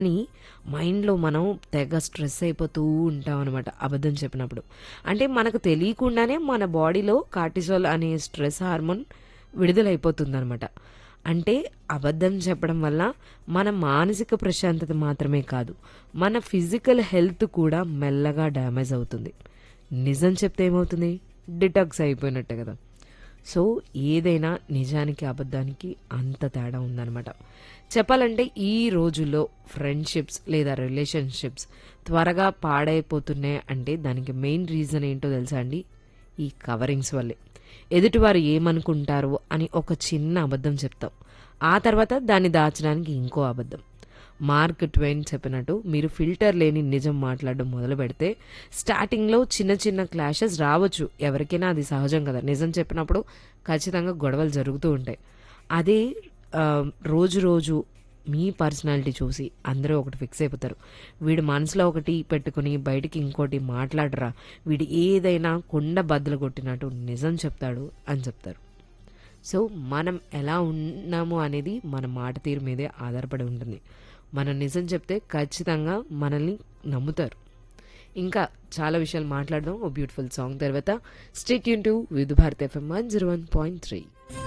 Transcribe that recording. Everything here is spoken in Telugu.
అని మైండ్‌లో మనం తెగ స్ట్రెస్ అయిపోతూ ఉంటాం అనమాట అబద్ధం చెప్పినప్పుడు. అంటే మనకు తెలియకుండానే మన బాడీలో కార్టిసోల్ అనే స్ట్రెస్ హార్మోన్ విడుదలైపోతుందనమాట. అంటే అబద్ధం చెప్పడం వల్ల మన మానసిక ప్రశాంతత మాత్రమే కాదు, మన ఫిజికల్ హెల్త్ కూడా మెల్లగా డ్యామేజ్ అవుతుంది. నిజం చెప్తే ఏమవుతుంది? డిటాక్స్ అయిపోయినట్టే కదా! సో, ఏదైనా నిజానికి, అబద్ధానికి అంత తేడా ఉందనమాట. చెప్పాలంటే ఈ రోజుల్లో ఫ్రెండ్‌షిప్స్ లేదా రిలేషన్‌షిప్స్ త్వరగా పాడైపోతున్నాయి అంటే దానికి మెయిన్ రీజన్ ఏంటో తెలుసా అండి? ఈ కవరింగ్స్ వల్లే. ఎదుటివారు ఏమనుకుంటారో అని ఒక చిన్న అబద్ధం చెప్తాం. ఆ తర్వాత దాన్ని దాచడానికి ఇంకో అబద్ధం. మార్క్ ట్వెయిన్ చెప్పినట్టు మీరు ఫిల్టర్ లేని నిజం మాట్లాడడం మొదలుపెడితే స్టార్టింగ్‌లో చిన్న చిన్న క్లాషెస్ రావచ్చు. ఎవరికైనా అది సహజం కదా! నిజం చెప్పినప్పుడు ఖచ్చితంగా గొడవలు జరుగుతూ ఉంటాయి. అదే ఆహ్, రోజు రోజు మీ పర్సనాలిటీ చూసి అందరూ ఒకటి ఫిక్స్ అయిపోతారు. వీడు మనసులో ఒకటి పెట్టుకొని బయటికి ఇంకోటి మాట్లాడరా, వీడు ఏదైనా కుండ బద్దలు కొట్టినట్టు నిజం చెప్తాడు అని చెప్తారు. సో, మనం ఎలా ఉన్నాము అనేది మన మాట తీరు మీదే ఆధారపడి ఉంటుంది. మనం నిజం చెప్తే ఖచ్చితంగా మనల్ని నమ్ముతారు. ఇంకా చాలా విషయాలు మాట్లాడదాం. ఓ బ్యూటిఫుల్ సాంగ్ తర్వాత stay tune to Vividh Bharati FM 101.3